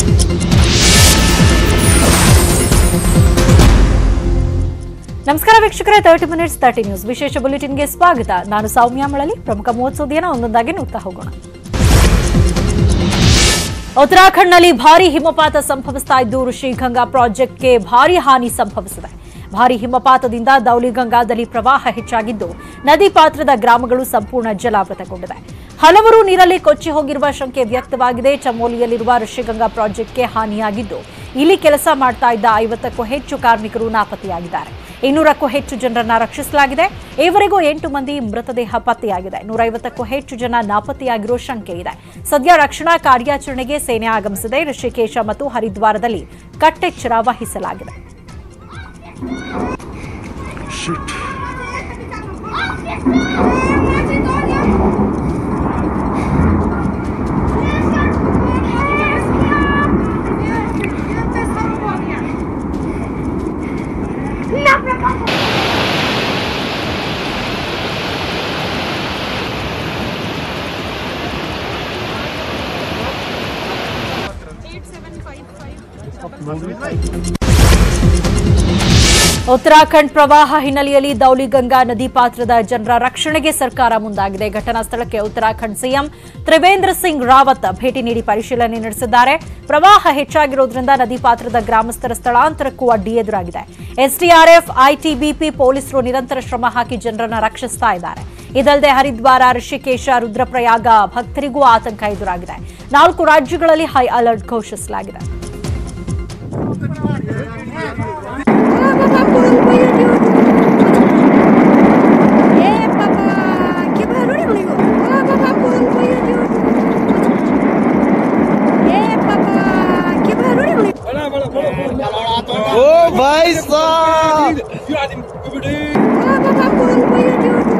ನಮಸ್ಕಾರ ವೀಕ್ಷಕರೇ thirty minutes thirty news ವಿಶೇಷ ಬುಲೆಟಿನ್ಗೆ ಸ್ವಾಗತ ನಾನು ಸೌಮ್ಯ ಮಳಲಿ ಪ್ರಮುಖ ಮೂವತ್ತು ಸುದ್ದಿಯನ್ನು ಒಂದೊಂದಾಗಿ ನೋಡ್ತಾ ಹೋಗೋಣ ಉತ್ತರಾಖಂಡ್ನಲ್ಲಿ ಭಾರಿ ಹಿಮಪಾತ ಸಂಭವಿಸ್ತಾ ಇದ್ದು ಋಷಿಗಂಗಾ ಪ್ರಾಜೆಕ್ಟ್ಗೆ ಭಾರಿ ಹಾನಿ ಸಂಭವಿಸಿದೆ ಭಾರಿ ಹಿಮಪಾತದಿಂದ ದೌಲಿಗಂಗಾದಲ್ಲಿ ಪ್ರವಾಹ ಹೆಚ್ಚಾಗಿದ್ದು ನದಿ ಪಾತ್ರದ ಗ್ರಾಮಗಳು ಸಂಪೂರ್ಣ ಜಲಾವೃತಗೊಂಡಿದೆ ಹಲವರು ನೀರಲ್ಲಿ ಕೊಚ್ಚಿ ಹೋಗಿರುವ ಶಂಕೆ ವ್ಯಕ್ತವಾಗಿದೆ ಚಮೋಲಿಯಲ್ಲಿರುವ ಋಷಿಗಂಗಾ ಪ್ರಾಜೆಕ್ಟ್ಗೆ ಹಾನಿಯಾಗಿದ್ದು ಇಲ್ಲಿ ಕೆಲಸ ಮಾಡ್ತಾ ಇದ್ದ ಐವತ್ತಕ್ಕೂ ಹೆಚ್ಚು ಕಾರ್ಮಿಕರು ನಾಪತ್ತೆಯಾಗಿದ್ದಾರೆ ಇನ್ನೂರಕ್ಕೂ ಹೆಚ್ಚು ಜನರನ್ನ ರಕ್ಷಿಸಲಾಗಿದೆ ಈವರೆಗೂ ಎಂಟು ಮಂದಿ ಮೃತದೇಹ ಪತ್ತೆಯಾಗಿದೆ ನೂರೈವತ್ತಕ್ಕೂ ಹೆಚ್ಚು ಜನ ನಾಪತ್ತೆಯಾಗಿರೋ ಶಂಕೆ ಇದೆ ಸದ್ಯ ರಕ್ಷಣಾ ಕಾರ್ಯಾಚರಣೆಗೆ ಸೇನೆ ಆಗಮಿಸಿದೆ ಋಷಿಕೇಶ ಮತ್ತು ಹರಿದ್ವಾರದಲ್ಲಿ ಕಟ್ಟೆಚ್ಚರ ವಹಿಸಲಾಗಿದೆ ಉತ್ತರಾಖಂಡ್ ಪ್ರವಾಹ ಹಿನ್ನೆಲೆಯಲ್ಲಿ ದೌಲಿಗಂಗಾ ನದಿ ಪಾತ್ರದ ಜನರ ರಕ್ಷಣೆಗೆ ಸರ್ಕಾರ ಮುಂದಾಗಿದೆ ಘಟನಾ ಸ್ಥಳಕ್ಕೆ ಉತ್ತರಾಖಂಡ್ ಸಿಎಂ ತ್ರಿವೇಂದ್ರ ಸಿಂಗ್ ರಾವತ್ ಭೇಟಿ ನೀಡಿ ಪರಿಶೀಲನೆ ನಡೆಸಿದ್ದಾರೆ ಪ್ರವಾಹ ಹೆಚ್ಚಾಗಿರೋದ್ರಿಂದ ನದಿ ಪಾತ್ರದ ಗ್ರಾಮಸ್ಥರ ಸ್ಥಳಾಂತರಕ್ಕೂ ಅಡ್ಡಿ ಎದುರಾಗಿದೆ ಎಸ್ಡಿಆರ್ಎಫ್ ಐಟಿಬಿಪಿ ಪೊಲೀಸರು ನಿರಂತರ ಶ್ರಮ ಹಾಕಿ ಜನರನ್ನ ರಕ್ಷಿಸ್ತಾ ಇದ್ದಾರೆ ಇದಲ್ಲದೆ ಹರಿದ್ವಾರ ಋಷಿಕೇಶ ರುದ್ರಪ್ರಯಾಗ ಭಕ್ತರಿಗೂ ಆತಂಕ ಎದುರಾಗಿದೆ ನಾಲ್ಕು ರಾಜ್ಯಗಳಲ್ಲಿ ಹೈ ಅಲರ್ಟ್ ಘೋಷಿಸಲಾಗಿದೆ Eh, papa, que barulho, amigo? Ah, papá, pula, pula, pula. Eh, papá, que barulho, amigo? ओ भाई साहब Ah, papá, pula, pula, pula.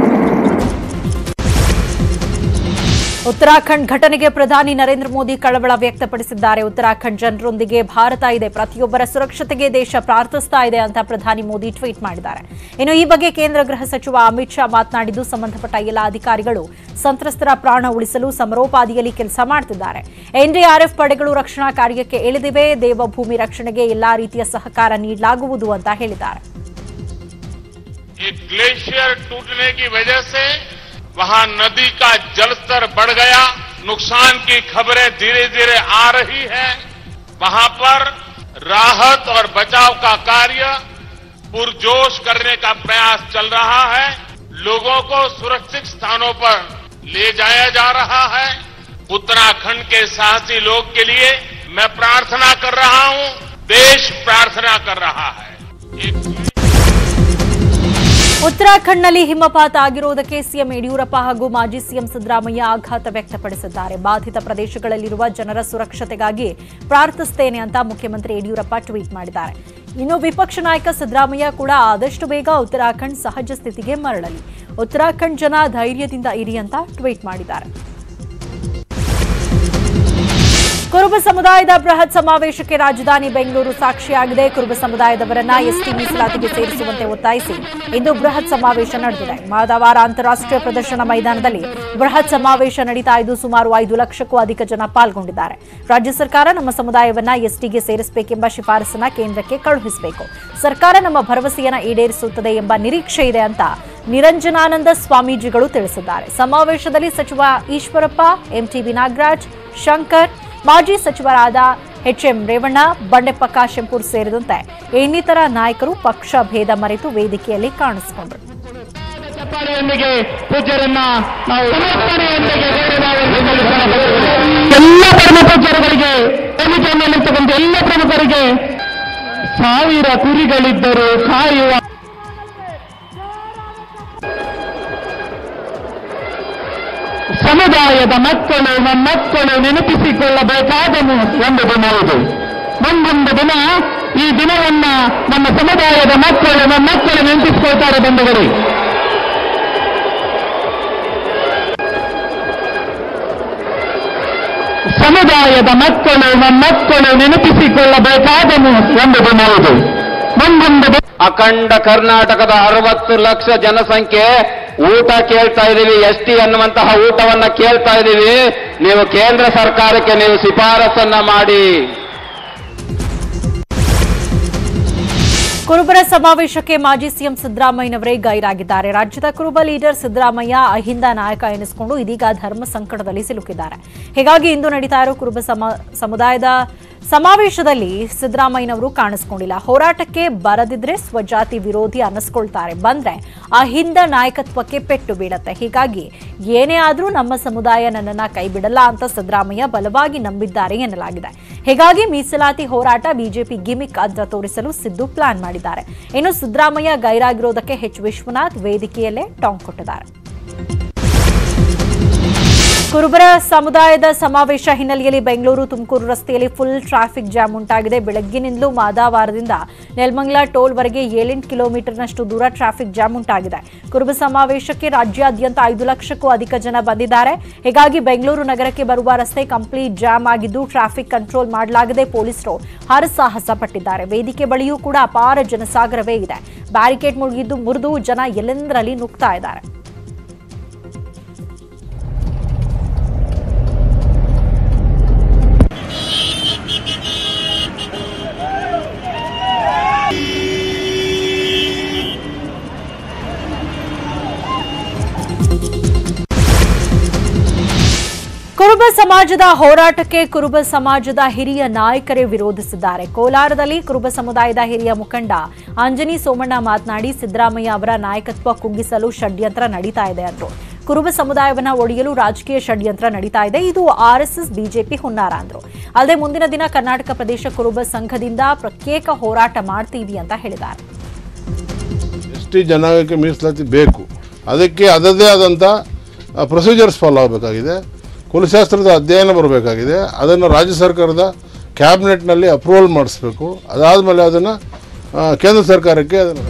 Uttarakhand ಘಟನೆಗೆ ಪ್ರಧಾನಿ ನರೇಂದ್ರ ಮೋದಿ ಕಳವಳ ವ್ಯಕ್ತಪಡಿಸಿದ್ದಾರೆ ಉತ್ತರಾಖಂಡ್ ಜನರೊಂದಿಗೆ ಭಾರತ ಇದೆ ಪ್ರತಿಯೊಬ್ಬರ ಸುರಕ್ಷತೆಗೆ ದೇಶ ಪ್ರಾರ್ಥಿಸ್ತಾ ಇದೆ ಅಂತ ಪ್ರಧಾನಿ ಮೋದಿ ಟ್ವೀಟ್ ಮಾಡಿದ್ದಾರೆ ಇನ್ನು ಈ ಬಗ್ಗೆ ಕೇಂದ್ರ ಗೃಹ ಸಚಿವ ಅಮಿತ್ ಶಾ ಮಾತನಾಡಿದ್ದು ಸಂಬಂಧಪಟ್ಟ ಎಲ್ಲ ಅಧಿಕಾರಿಗಳು ಸಂತ್ರಸ್ತರ ಪ್ರಾಣ ಉಳಿಸಲು ಸಮರೋಪಾದಿಯಲ್ಲಿ ಕೆಲಸ ಮಾಡ್ತಿದ್ದಾರೆ ಎನ್ಡಿಆರ್ಎಫ್ ಪಡೆಗಳು ರಕ್ಷಣಾ ಕಾರ್ಯಕ್ಕೆ ಇಳಿದಿವೆ ದೇವಭೂಮಿ ರಕ್ಷಣೆಗೆ ಎಲ್ಲಾ ರೀತಿಯ ಸಹಕಾರ ನೀಡಲಾಗುವುದು ಅಂತ ಹೇಳಿದ್ದಾರೆ एक ग्लेशियर टूटने की वजह से वहां नदी का जलस्तर बढ़ गया नुकसान की खबरें धीरे धीरे आ रही है वहां पर राहत और बचाव का कार्य पुरजोश करने का प्रयास चल रहा है लोगों को सुरक्षित स्थानों पर ले जाया जा रहा है उत्तराखंड के साहसी लोग के लिए मैं प्रार्थना कर रहा हूं देश प्रार्थना कर रहा है एक ಉತ್ತರಾಖಂಡ್ನಲ್ಲಿ ಹಿಮಪಾತ ಆಗಿರುವುದಕ್ಕೆ ಸಿಎಂ ಯಡಿಯೂರಪ್ಪ ಹಾಗೂ ಮಾಜಿ ಸಿಎಂ ಸಿದ್ದರಾಮಯ್ಯ ಆಘಾತ ವ್ಯಕ್ತಪಡಿಸಿದ್ದಾರೆ ಬಾಧಿತ ಪ್ರದೇಶಗಳಲ್ಲಿರುವ ಜನರ ಸುರಕ್ಷತೆಗಾಗಿ ಪ್ರಾರ್ಥಿಸುತ್ತೇನೆ ಅಂತ ಮುಖ್ಯಮಂತ್ರಿ ಯಡಿಯೂರಪ್ಪ ಟ್ವೀಟ್ ಮಾಡಿದ್ದಾರೆ ಇನ್ನು ವಿಪಕ್ಷ ನಾಯಕ ಸಿದ್ದರಾಮಯ್ಯ ಕೂಡ ಆದಷ್ಟು ಬೇಗ ಉತ್ತರಾಖಂಡ್ ಸಹಜ ಸ್ಥಿತಿಗೆ ಮರಳಲಿ ಉತ್ತರಾಖಂಡ್ ಜನ ಧೈರ್ಯದಿಂದ ಇರಿ ಅಂತ ಟ್ವೀಟ್ ಮಾಡಿದ್ದಾರೆ ಕುರುಬ ಸಮುದಾಯದ ಬೃಹತ್ ಸಮಾವೇಶಕ್ಕೆ ರಾಜಧಾನಿ ಬೆಂಗಳೂರು ಸಾಕ್ಷಿಯಾಗಿದೆ ಕುರುಬ ಸಮುದಾಯದವರನ್ನ ಎಸ್ಟಿ ಮೀಸಲಾತಿಗೆ ಸೇರಿಸುವಂತೆ ಒತ್ತಾಯಿಸಿ ಇಂದು ಬೃಹತ್ ಸಮಾವೇಶ ನಡೆದಿದೆ ಮಾದವಾರ ಅಂತಾರಾಷ್ಟ್ರೀಯ ಪ್ರದರ್ಶನ ಮೈದಾನದಲ್ಲಿ ಬೃಹತ್ ಸಮಾವೇಶ ನಡೀತಾ ಇದ್ದು ಸುಮಾರು ಐದು ಲಕ್ಷಕ್ಕೂ ಅಧಿಕ ಜನ ಪಾಲ್ಗೊಂಡಿದ್ದಾರೆ ರಾಜ್ಯ ಸರ್ಕಾರ ನಮ್ಮ ಸಮುದಾಯವನ್ನ ಎಸ್ಟಿಗೆ ಸೇರಿಸಬೇಕೆಂಬ ಶಿಫಾರಸನ್ನ ಕೇಂದ್ರಕ್ಕೆ ಕಳುಹಿಸಬೇಕು ಸರ್ಕಾರ ನಮ್ಮ ಭರವಸೆಯನ್ನ ಈಡೇರಿಸುತ್ತದೆ ಎಂಬ ನಿರೀಕ್ಷೆ ಇದೆ ಅಂತ ನಿರಂಜನಾನಂದ ಸ್ವಾಮೀಜಿಗಳು ತಿಳಿಸಿದ್ದಾರೆ ಸಮಾವೇಶದಲ್ಲಿ ಸಚಿವ ಈಶ್ವರಪ್ಪ ಎಂಟಿಬಿ ನಾಗರಾಜ್ ಶಂಕರ್ ಮಾಜಿ ಸಚಿವರಾದ ಎಚ್ಎಂ ರೇವಣ್ಣ ಬಂಡೆಪ್ಪ ಕಾಶೆಂಪುರ್ ಸೇರಿದಂತೆ ಇನ್ನಿತರ ನಾಯಕರು ಪಕ್ಷ ಭೇದ ಮರೆತು ವೇದಿಕೆಯಲ್ಲಿ ಕಾಣಿಸಿಕೊಂಡರು ಚಪ್ಪಾಳೆಯೊಂದಿಗೆ ಪೂಜ್ಯರನ್ನ ನಾವು ಸಮರ್ಪಣೆಯೊಂದಿಗೆ ಎಲ್ಲ ಪರಮ ಪೂಜ್ಯರುಗಳಿಗೆ ವೇದಿಕೆಯಲ್ಲಿರ್ತಕ್ಕಂಥ ಎಲ್ಲ ಪ್ರಮುಖರಿಗೆ ಸಾವಿರ ಕುರಿಗಳಿದ್ದರು ಕಾಯುವ ಸಮುದಾಯದ ಮಕ್ಕಳು ನಮ್ಮಕ್ಕಳು ನೆನಪಿಸಿಕೊಳ್ಳಬೇಕಾದ ಒಂದು ದಿನ ಇದು ಮುಂದೊಂದು ದಿನ ಈ ದಿನವನ್ನ ನಮ್ಮ ಸಮುದಾಯದ ಮಕ್ಕಳು ನಮ್ಮ ಮಕ್ಕಳು ನೆನಪಿಸಿಕೊಳ್ತಾರೆ ಬಂಧುಗಳು ಸಮುದಾಯದ ಮಕ್ಕಳು ನಮ್ಮಕ್ಕಳು ನೆನಪಿಸಿಕೊಳ್ಳಬೇಕಾದ ಒಂದು ದಿನ ಇದು ಮುಂದೊಂದು ದಿನ ಅಖಂಡ ಕರ್ನಾಟಕದ ಅರವತ್ತು ಲಕ್ಷ ಜನಸಂಖ್ಯೆ ಊಟ ಕೇಳ್ತಾ ಇದೀವಿ ಎಸ್ ಟಿ ಅನ್ನುವಂತಹ ಊಟವನ್ನ ಕೇಳ್ತಾ ಇದೀವಿ ನೀವು ಕೇಂದ್ರ ಸರ್ಕಾರಕ್ಕೆ ನೀವು ಶಿಫಾರಸನ್ನ ಮಾಡಿ ಕುರುಬರ ಸಮಾವೇಶಕ್ಕೆ ಮಾಜಿ ಸಿಎಂ ಸಿದ್ದರಾಮಯ್ಯನವರೇ ಗೈರಾಗಿದ್ದಾರೆ ರಾಜ್ಯದ ಕುರುಬ ಲೀಡರ್ ಸಿದ್ದರಾಮಯ್ಯ ಅಹಿಂದ ನಾಯಕ ಎನಿಸಿಕೊಂಡು ಇದೀಗ ಧರ್ಮ ಸಂಕಟದಲ್ಲಿ ಸಿಲುಕಿದ್ದಾರೆ ಹೀಗಾಗಿ ಇಂದು ನಡೀತಾ ಇರೋ ಕುರುಬ ಸಮ- ಸಮುದಾಯದ ಸಮಾವೇಶದಲ್ಲಿ ಸಿದ್ದರಾಮಯ್ಯನವರು ಕಾಣಿಸ್ಕೊಂಡಿಲ್ಲ ಹೋರಾಟಕ್ಕೆ ಬರದಿದ್ರೆ ಸ್ವಜಾತಿ ವಿರೋಧಿ ಅನ್ನಿಸ್ಕೊಳ್ತಾರೆ ಬಂದ್ರೆ ಅಹಿಂದ ನಾಯಕತ್ವಕ್ಕೆ ಪೆಟ್ಟು ಬೀಳತ್ತೆ ಹೀಗಾಗಿ ಏನೇ ಆದ್ರೂ ನಮ್ಮ ಸಮುದಾಯ ನನ್ನನ್ನ ಕೈ ಬಿಡಲ್ಲ ಅಂತ ಸಿದ್ದರಾಮಯ್ಯ ಬಲವಾಗಿ ನಂಬಿದ್ದಾರೆ ಎನ್ನಲಾಗಿದೆ ಹೀಗಾಗಿ ಮೀಸಲಾತಿ ಹೋರಾಟ ಬಿಜೆಪಿ ಗಿಮಿಕ್ ಅಂತ ತೋರಿಸಲು ಸಿದ್ದು ಪ್ಲಾನ್ ಮಾಡಿದ್ದಾರೆ ಇನ್ನು ಸಿದ್ದರಾಮಯ್ಯ ಗೈರಾಗಿರೋದಕ್ಕೆ ಎಚ್ ವಿಶ್ವನಾಥ್ ವೇದಿಕೆಯಲ್ಲೇ ಟಾಂಗ್ ಕೊಟ್ಟಿದ್ದಾರೆ ಕುರುಬರ ಸಮುದಾಯದ ಸಮಾವೇಶ ಹಿನ್ನೆಲೆಯಲ್ಲಿ ಬೆಂಗಳೂರು ತುಮಕೂರು ರಸ್ತೆಯಲ್ಲಿ ಫುಲ್ ಟ್ರಾಫಿಕ್ ಜಾಮ್ ಉಂಟಾಗಿದೆ ಬೆಳಗ್ಗಿನಿಂದಲೂ ಮಾದಾವಾರದಿಂದ ನೆಲಮಂಗಲ ಟೋಲ್ವರೆಗೆ ಏಳೆಂಟು ಕಿಲೋಮೀಟರ್ನಷ್ಟು ದೂರ ಟ್ರಾಫಿಕ್ ಜಾಮ್ ಉಂಟಾಗಿದೆ ಕುರುಬ ಸಮಾವೇಶಕ್ಕೆ ರಾಜ್ಯಾದ್ಯಂತ ಐದು ಲಕ್ಷಕ್ಕೂ ಅಧಿಕ ಜನ ಬಂದಿದ್ದಾರೆ ಹೀಗಾಗಿ ಬೆಂಗಳೂರು ನಗರಕ್ಕೆ ಬರುವ ರಸ್ತೆ ಕಂಪ್ಲೀಟ್ ಜಾಮ್ ಆಗಿದ್ದು ಟ್ರಾಫಿಕ್ ಕಂಟ್ರೋಲ್ ಮಾಡಲಾಗದೆ ಪೊಲೀಸರು ಹರಸಾಹಸ ಪಟ್ಟಿದ್ದಾರೆ ವೇದಿಕೆ ಬಳಿಯೂ ಕೂಡ ಅಪಾರ ಜನಸಾಗರವೇ ಇದೆ ಬ್ಯಾರಿಕೇಡ್ ಮುಳುಗಿದ್ದು ಮುರಿದು ಜನ ಎಲ್ಲೆಂದರಲ್ಲಿ ನುಗ್ತಾ ಇದ್ದಾರೆ ಕುರುಬ ಸಮಾಜದ ಹೋರಾಟಕ್ಕೆ ಕುರುಬ ಸಮಾಜದ ಹಿರಿಯ ನಾಯಕರೇ ವಿರೋಧಿಸಿದ್ದಾರೆ ಕೋಲಾರದಲ್ಲಿ ಕುರುಬ ಸಮುದಾಯದ ಹಿರಿಯ ಮುಖಂಡ ಅಂಜನಿ ಸೋಮಣ್ಣ ಮಾತನಾಡಿ ಸಿದ್ದರಾಮಯ್ಯ ಅವರ ನಾಯಕತ್ವ ಕುಗ್ಗಿಸಲು ಷಡ್ಯಂತ್ರ ನಡೀತಾ ಇದೆ ಅಂದ್ರು ಕುರುಬ ಸಮುದಾಯವನ್ನ ಒಡೆಯಲು ರಾಜಕೀಯ ಷಡ್ಯಂತ್ರ ನಡೀತಾ ಇದೆ ಇದು ಆರ್ಎಸ್ಎಸ್ ಬಿಜೆಪಿ ಹುನ್ನಾರ ಅಂದ್ರು ಅಲ್ಲದೆ ಮುಂದಿನ ದಿನ ಕರ್ನಾಟಕ ಪ್ರದೇಶ ಕುರುಬ ಸಂಘದಿಂದ ಪ್ರತ್ಯೇಕ ಹೋರಾಟ ಮಾಡ್ತೀವಿ ಅಂತ ಹೇಳಿದ್ದಾರೆ ಎಸ್ ಟಿ ಜನಾಂಗಕ್ಕೆ ಮೀಸಲಾತಿ ಬೇಕು ಅದಕ್ಕೆ ಅದರದೇ ಆದಂಥ ಪ್ರೊಸೀಜರ್ಸ್ ಫಾಲೋ ಆಗಬೇಕಾಗಿದೆ ಕುಲಶಾಸ್ತ್ರದ ಅಧ್ಯಯನ ಬರಬೇಕಾಗಿದೆ ಅದನ್ನು ರಾಜ್ಯ ಸರ್ಕಾರದ ಕ್ಯಾಬಿನೆಟ್ನಲ್ಲಿ ಅಪ್ರೂವಲ್ ಮಾಡಿಸ್ಬೇಕು ಅದಾದಮೇಲೆ ಅದನ್ನು ಕೇಂದ್ರ ಸರ್ಕಾರಕ್ಕೆ ಅದನ್ನು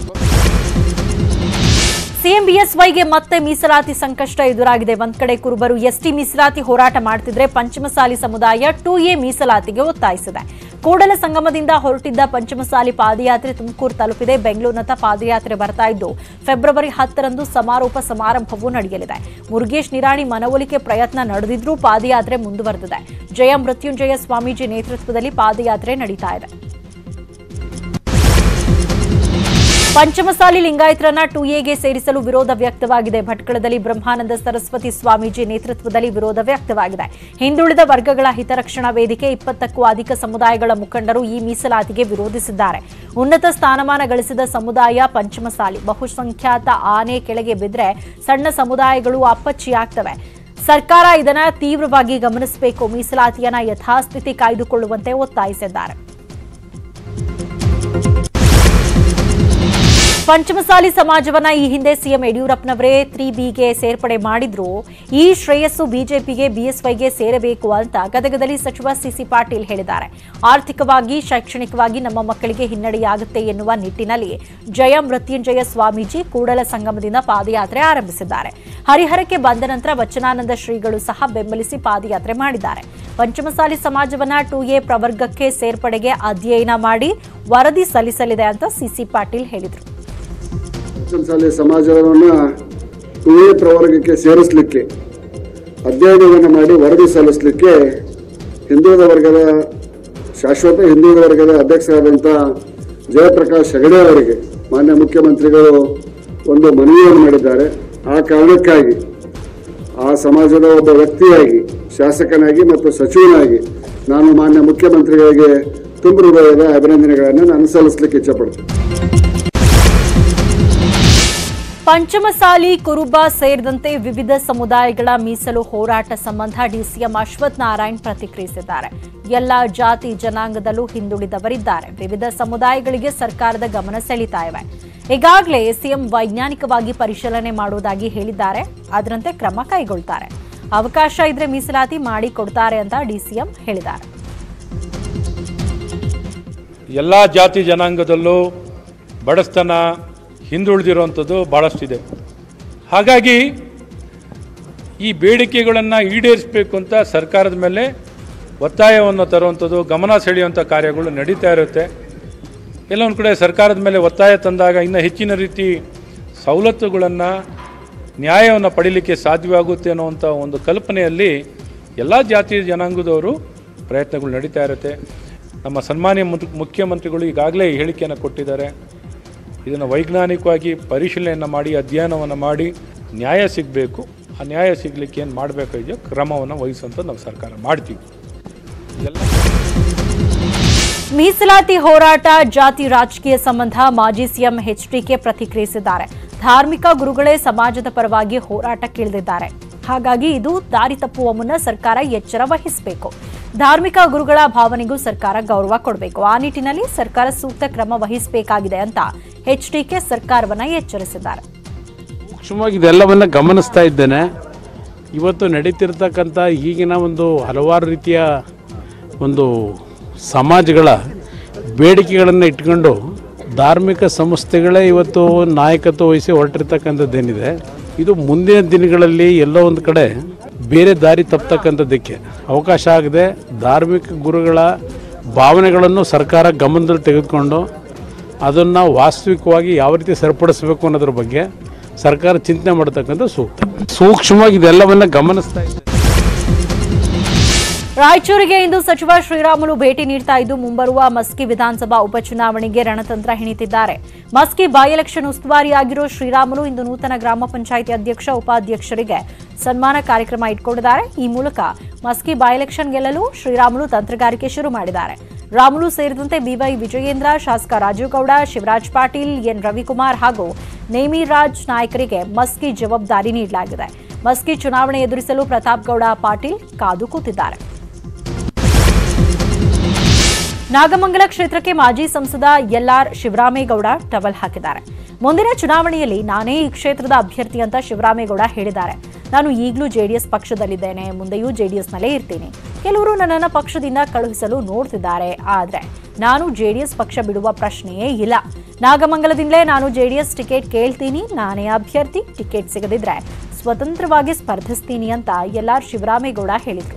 ಸಿಎಂ ಬಿಎಸ್ವೈಗೆ ಮತ್ತೆ ಮೀಸಲಾತಿ ಸಂಕಷ್ಟ ಎದುರಾಗಿದೆ ಒಂದ್ ಕಡೆ ಕುರುಬರು ಎಸ್ಟಿ ಮೀಸಲಾತಿ ಹೋರಾಟ ಮಾಡ್ತಿದ್ರೆ ಪಂಚಮಸಾಲಿ ಸಮುದಾಯ ಟೂ ಎ ಮೀಸಲಾತಿಗೆ ಒತ್ತಾಯಿಸಿದೆ ಕೂಡಲ ಸಂಗಮದಿಂದ ಹೊರಟಿದ್ದ ಪಂಚಮಸಾಲಿ ಪಾದಯಾತ್ರೆ ತುಮಕೂರು ತಲುಪಿದೆ ಬೆಂಗಳೂರಿನತ್ತ ಪಾದಯಾತ್ರೆ ಬರ್ತಾ ಇದ್ದು ಫೆಬ್ರವರಿ ಹತ್ತರಂದು ಸಮಾರೋಪ ಸಮಾರಂಭವೂ ನಡೆಯಲಿದೆ ಮುರುಗೇಶ್ ನಿರಾಣಿ ಮನವೊಲಿಕೆ ಪ್ರಯತ್ನ ನಡೆದಿದ್ರೂ ಪಾದಯಾತ್ರೆ ಮುಂದುವರೆದಿದೆ ಜಯ ಮೃತ್ಯುಂಜಯ ಸ್ವಾಮೀಜಿ ನೇತೃತ್ವದಲ್ಲಿ ಪಾದಯಾತ್ರೆ ನಡೀತಾ ಇದೆ ಪಂಚಮಸಾಲಿ ಲಿಂಗಾಯತರನ್ನ ಟು ಎಗೆ ಸೇರಿಸಲು ವಿರೋಧ ವ್ಯಕ್ತವಾಗಿದೆ ಭಟ್ಕಳದಲ್ಲಿ ಬ್ರಹ್ಮಾನಂದ ಸರಸ್ವತಿ ಸ್ವಾಮೀಜಿ ನೇತೃತ್ವದಲ್ಲಿ ವಿರೋಧ ವ್ಯಕ್ತವಾಗಿದೆ ಹಿಂದುಳಿದ ವರ್ಗಗಳ ಹಿತರಕ್ಷಣಾ ವೇದಿಕೆ ಇಪ್ಪತ್ತಕ್ಕೂ ಅಧಿಕ ಸಮುದಾಯಗಳ ಮುಖಂಡರು ಈ ಮೀಸಲಾತಿಗೆ ವಿರೋಧಿಸಿದ್ದಾರೆ ಉನ್ನತ ಸ್ಥಾನಮಾನ ಗಳಿಸಿದ ಸಮುದಾಯ ಪಂಚಮಸಾಲಿ ಬಹುಸಂಖ್ಯಾತ ಆನೆ ಕೆಳಗೆ ಬಿದ್ದರೆ ಸಣ್ಣ ಸಮುದಾಯಗಳು ಅಪ್ಪಚ್ಚಿಯಾಗ್ತವೆ ಸರ್ಕಾರ ಇದನ್ನ ತೀವ್ರವಾಗಿ ಗಮನಿಸಬೇಕು ಮೀಸಲಾತಿಯನ್ನ ಯಥಾಸ್ಥಿತಿ ಕಾಯ್ದುಕೊಳ್ಳುವಂತೆ ಒತ್ತಾಯಿಸಿದ್ದಾರೆ ಪಂಚಮಸಾಲಿ ಸಮಾಜವನ್ನ ಈ ಹಿಂದೆ ಸಿಎಂ ಯಡಿಯೂರಪ್ಪನವರೇ ತ್ರೀ ಬಿಗೆ ಸೇರ್ಪಡೆ ಮಾಡಿದ್ರು ಈ ಶ್ರೇಯಸ್ಸು ಬಿಜೆಪಿಗೆ ಬಿಎಸ್ವೈಗೆ ಸೇರಬೇಕು ಅಂತ ಗದಗದಲ್ಲಿ ಸಚಿವ ಸಿಸಿ ಪಾಟೀಲ್ ಹೇಳಿದ್ದಾರೆ ಆರ್ಥಿಕವಾಗಿ ಶೈಕ್ಷಣಿಕವಾಗಿ ನಮ್ಮ ಮಕ್ಕಳಿಗೆ ಹಿನ್ನಡೆಯಾಗುತ್ತೆ ಎನ್ನುವ ನಿಟ್ಟಿನಲ್ಲಿ ಜಯ ಮೃತ್ಯುಂಜಯ ಸ್ವಾಮೀಜಿ ಕೂಡಲ ಸಂಗಮದಿಂದ ಪಾದಯಾತ್ರೆ ಆರಂಭಿಸಿದ್ದಾರೆ ಹರಿಹರಕ್ಕೆ ಬಂದ ನಂತರ ವಚನಾನಂದ ಶ್ರೀಗಳು ಸಹ ಬೆಂಬಲಿಸಿ ಪಾದಯಾತ್ರೆ ಮಾಡಿದ್ದಾರೆ ಪಂಚಮಸಾಲಿ ಸಮಾಜವನ್ನ ಟು ಎ ಪ್ರವರ್ಗಕ್ಕೆ ಸೇರ್ಪಡೆಗೆ ಅಧ್ಯಯನ ಮಾಡಿ ವರದಿ ಸಲ್ಲಿಸಲಿದೆ ಅಂತ ಸಿಸಿ ಪಾಟೀಲ್ ಹೇಳಿದರು ಪಂಚಮಸಾಲಿ ಸಮಾಜವನ್ನು ಟೂಎ ಪ್ರವರ್ಗಕ್ಕೆ ಸೇರಿಸಲಿಕ್ಕೆ ಅಧ್ಯಯನವನ್ನು ಮಾಡಿ ವರದಿ ಸಲ್ಲಿಸಲಿಕ್ಕೆ ಹಿಂದುಳಿದ ವರ್ಗದ ಶಾಶ್ವತ ಹಿಂದುಳಿದ ವರ್ಗದ ಅಧ್ಯಕ್ಷರಾದಂಥ ಜಯಪ್ರಕಾಶ್ ಹೆಗಡೆ ಅವರಿಗೆ ಮಾನ್ಯ ಮುಖ್ಯಮಂತ್ರಿಗಳು ಒಂದು ಮನವಿಯನ್ನು ಮಾಡಿದ್ದಾರೆ ಆ ಕಾರಣಕ್ಕಾಗಿ ಆ ಸಮಾಜದ ಒಬ್ಬ ವ್ಯಕ್ತಿಯಾಗಿ ಶಾಸಕನಾಗಿ ಮತ್ತು ಸಚಿವನಾಗಿ ನಾನು ಮಾನ್ಯ ಮುಖ್ಯಮಂತ್ರಿಗಳಿಗೆ ತುಂಬ ಹೃದಯದ ಅಭಿನಂದನೆಗಳನ್ನು ನಾನು ಸಲ್ಲಿಸಲಿಕ್ಕೆ ಇಚ್ಛಪಡ್ತೀನಿ ಪಂಚಮಸಾಲಿ ಕುರುಬ ಸೇರಿದಂತೆ ವಿವಿಧ ಸಮುದಾಯಗಳ ಮೀಸಲು ಹೋರಾಟ ಸಂಬಂಧ ಡಿಸಿಎಂ ಅಶ್ವಥ್ ನಾರಾಯಣ್ ಪ್ರತಿಕ್ರಿಯಿಸಿದ್ದಾರೆ ಎಲ್ಲ ಜಾತಿ ಜನಾಂಗದಲ್ಲೂ ಹಿಂದುಳಿದವರಿದ್ದಾರೆ ವಿವಿಧ ಸಮುದಾಯಗಳಿಗೆ ಸರ್ಕಾರದ ಗಮನ ಸೆಳೀತಾ ಇವೆ ಈಗಾಗಲೇ ಸಿಎಂ ವೈಜ್ಞಾನಿಕವಾಗಿ ಪರಿಶೀಲನೆ ಮಾಡುವುದಾಗಿ ಹೇಳಿದ್ದಾರೆ ಅದರಂತೆ ಕ್ರಮ ಕೈಗೊಳ್ತಾರೆ ಅವಕಾಶ ಇದ್ರೆ ಮೀಸಲಾತಿ ಮಾಡಿ ಕೊಡ್ತಾರೆ ಅಂತ ಡಿಸಿಎಂ ಹೇಳಿದ್ದಾರೆ ಎಲ್ಲ ಜಾತಿ ಜನಾಂಗದಲ್ಲೂ ಬಡಸ್ತನ ಹಿಂದುಳಿದಿರುವಂಥದ್ದು ಭಾಳಷ್ಟಿದೆ ಹಾಗಾಗಿ ಈ ಬೇಡಿಕೆಗಳನ್ನು ಈಡೇರಿಸಬೇಕು ಅಂತ ಸರ್ಕಾರದ ಮೇಲೆ ಒತ್ತಾಯವನ್ನು ತರುವಂಥದ್ದು ಗಮನ ಸೆಳೆಯುವಂಥ ಕಾರ್ಯಗಳು ನಡೀತಾ ಇರುತ್ತೆ ಎಲ್ಲ ಒಂದು ಕಡೆ ಸರ್ಕಾರದ ಮೇಲೆ ಒತ್ತಾಯ ತಂದಾಗ ಇನ್ನೂ ಹೆಚ್ಚಿನ ರೀತಿ ಸವಲತ್ತುಗಳನ್ನು ನ್ಯಾಯವನ್ನು ಪಡೀಲಿಕ್ಕೆ ಸಾಧ್ಯವಾಗುತ್ತೆ ಅನ್ನುವಂಥ ಒಂದು ಕಲ್ಪನೆಯಲ್ಲಿ ಎಲ್ಲ ಜಾತಿ ಜನಾಂಗದವರು ಪ್ರಯತ್ನಗಳು ನಡೀತಾ ಇರುತ್ತೆ ನಮ್ಮ ಸನ್ಮಾನ್ಯ ಮುಖ್ಯಮಂತ್ರಿಗಳು ಈಗಾಗಲೇ ಹೇಳಿಕೆಯನ್ನು ಕೊಟ್ಟಿದ್ದಾರೆ ಇದನ್ನು ವೈಜ್ಞಾನಿಕವಾಗಿ ಪರಿಶೀಲನೆಯನ್ನು ಮಾಡಿ ಅಧ್ಯಯನವನ್ನು ಮಾಡಿ ನ್ಯಾಯ ಸಿಗಬೇಕು ಆ ನ್ಯಾಯ ಸಿಗಲಿಕ್ಕೆ ಏನು ಮಾಡಬೇಕಾಗಿದೆಯೋ ಕ್ರಮವನ್ನು ವಹಿಸುವಂಥ ನಾವು ಸರ್ಕಾರ ಮಾಡ್ತೀವಿ ಎಲ್ಲ ಮೀಸಲಾತಿ ಹೋರಾಟ ಜಾತಿ ರಾಜಕೀಯ ಸಂಬಂಧ ಮಾಜಿ ಸಿಎಂ ಎಚ್ಡಿಕೆ ಪ್ರತಿಕ್ರಿಯಿಸಿದ್ದಾರೆ ಧಾರ್ಮಿಕ ಗುರುಗಳೇ ಸಮಾಜದ ಪರವಾಗಿ ಹೋರಾಟಕ್ಕಿಳಿದಿದ್ದಾರೆ ಹಾಗಾಗಿ ಇದು ದಾರಿ ತಪ್ಪುವ ಮುನ್ನ ಸರ್ಕಾರ ಎಚ್ಚರ ವಹಿಸಬೇಕು ಧಾರ್ಮಿಕ ಗುರುಗಳ ಭಾವನೆಗೂ ಸರ್ಕಾರ ಗೌರವ ಕೊಡಬೇಕು ಆ ನಿಟ್ಟಿನಲ್ಲಿ ಸರ್ಕಾರ ಸೂಕ್ತ ಕ್ರಮ ವಹಿಸಬೇಕಾಗಿದೆ ಅಂತ ಎಚ್ಡಿಕೆ ಸರ್ಕಾರವನ್ನ ಎಚ್ಚರಿಸಿದ್ದಾರೆ ಸೂಕ್ಷ್ಮವಾಗಿ ಇದೆಲ್ಲವನ್ನು ಗಮನಿಸ್ತಾ ಇದ್ದೇನೆ ಇವತ್ತು ನಡೀತಿರ್ತಕ್ಕಂಥ ಈಗಿನ ಒಂದು ಹಲವಾರು ರೀತಿಯ ಒಂದು ಸಮಾಜಗಳ ಬೇಡಿಕೆಗಳನ್ನು ಇಟ್ಕೊಂಡು ಧಾರ್ಮಿಕ ಸಂಸ್ಥೆಗಳೇ ಇವತ್ತು ನಾಯಕತ್ವ ವಹಿಸಿ ಹೊರಟಿರ್ತಕ್ಕಂಥದ್ದೇನಿದೆ ಇದು ಮುಂದಿನ ದಿನಗಳಲ್ಲಿ ಎಲ್ಲೋ ಒಂದು ಕಡೆ ಬೇರೆ ದಾರಿ ತಪ್ಪತಕ್ಕಂಥದ್ದಕ್ಕೆ ಅವಕಾಶ ಆಗದೆ ಧಾರ್ಮಿಕ ಗುರುಗಳ ಭಾವನೆಗಳನ್ನು ಸರ್ಕಾರ ಗಮನದಲ್ಲಿ ತೆಗೆದುಕೊಂಡು ಅದನ್ನು ವಾಸ್ತವಿಕವಾಗಿ ಯಾವ ರೀತಿ ಸರಿಪಡಿಸಬೇಕು ಅನ್ನೋದ್ರ ಬಗ್ಗೆ ಸರ್ಕಾರ ಚಿಂತನೆ ಮಾಡತಕ್ಕಂಥ ಸೂಕ್ತ ಸೂಕ್ಷ್ಮವಾಗಿ ಇದೆಲ್ಲವನ್ನ ಗಮನಿಸ್ತಾ ಇದೆ ರಾಯಚೂರಿಗೆ ಇಂದು ಸಚಿವ ಶ್ರೀರಾಮುಲು ಭೇಟಿ ನೀಡ್ತಾ ಇದ್ದು ಮುಂಬರುವ ಮಸ್ಕಿ ವಿಧಾನಸಭಾ ಉಪಚುನಾವಣೆಗೆ ರಣತಂತ್ರ ಹೆಣಿತಿದ್ದಾರೆ ಮಸ್ಕಿ ಬೈ ಎಲೆಕ್ಷನ್ ಉಸ್ತುವಾರಿಯಾಗಿರೋ ಶ್ರೀರಾಮುಲು ಇಂದು ನೂತನ ಗ್ರಾಮ ಪಂಚಾಯಿತಿ ಅಧ್ಯಕ್ಷ ಉಪಾಧ್ಯಕ್ಷರಿಗೆ ಸನ್ಮಾನ ಕಾರ್ಯಕ್ರಮ ಇಟ್ಕೊಂಡಿದ್ದಾರೆ ಈ ಮೂಲಕ ಮಸ್ಕಿ ಬೈ ಎಲೆಕ್ಷನ್ ಗೆಲ್ಲಲು ಶ್ರೀರಾಮುಲು ತಂತ್ರಗಾರಿಕೆ ಶುರು ಮಾಡಿದ್ದಾರೆ ರಾಮುಲು ಸೇರಿದಂತೆ ಬಿವೈ ವಿಜಯೇಂದ್ರ ಶಾಸಕ ರಾಜೀವ್ ಗೌಡ ಶಿವರಾಜ್ ಪಾಟೀಲ್ ಎನ್ ರವಿಕುಮಾರ್ ಹಾಗೂ ನೇಮಿರಾಜ್ ನಾಯಕರಿಗೆ ಮಸ್ಕಿ ಜವಾಬ್ದಾರಿ ನೀಡಲಾಗಿದೆ ಮಸ್ಕಿ ಚುನಾವಣೆ ಎದುರಿಸಲು ಪ್ರತಾಪ್ ಗೌಡ ಪಾಟೀಲ್ ಕಾದು ಕೂತಿದ್ದಾರೆ ನಾಗಮಂಗಲ ಕ್ಷೇತ್ರಕ್ಕೆ ಮಾಜಿ ಸಂಸದ ಎಲ್ಆರ್ ಶಿವರಾಮೇಗೌಡ ಟವಲ್ ಹಾಕಿದ್ದಾರೆ ಮುಂದಿನ ಚುನಾವಣೆಯಲ್ಲಿ ನಾನೇ ಈ ಕ್ಷೇತ್ರದ ಅಭ್ಯರ್ಥಿ ಅಂತ ಶಿವರಾಮೇಗೌಡ ಹೇಳಿದ್ದಾರೆ ನಾನು ಈಗಲೂ ಜೆಡಿಎಸ್ ಪಕ್ಷದಲ್ಲಿದ್ದೇನೆ ಮುಂದೆಯೂ ಜೆಡಿಎಸ್ನಲ್ಲೇ ಇರ್ತೀನಿ ಕೆಲವರು ನನ್ನನ್ನು ಪಕ್ಷದಿಂದ ಕಳುಹಿಸಲು ನೋಡ್ತಿದ್ದಾರೆ ಆದ್ರೆ ನಾನು ಜೆಡಿಎಸ್ ಪಕ್ಷ ಬಿಡುವ ಪ್ರಶ್ನೆಯೇ ಇಲ್ಲ ನಾಗಮಂಗಲದಿಂದಲೇ ನಾನು ಜೆಡಿಎಸ್ ಟಿಕೆಟ್ ಕೇಳ್ತೀನಿ ನಾನೇ ಅಭ್ಯರ್ಥಿ ಟಿಕೆಟ್ ಸಿಗದಿದ್ರೆ ಸ್ವತಂತ್ರವಾಗಿ ಸ್ಪರ್ಧಿಸ್ತೀನಿ ಅಂತ ಎಲ್ಆರ್ ಶಿವರಾಮೇಗೌಡ ಹೇಳಿದರು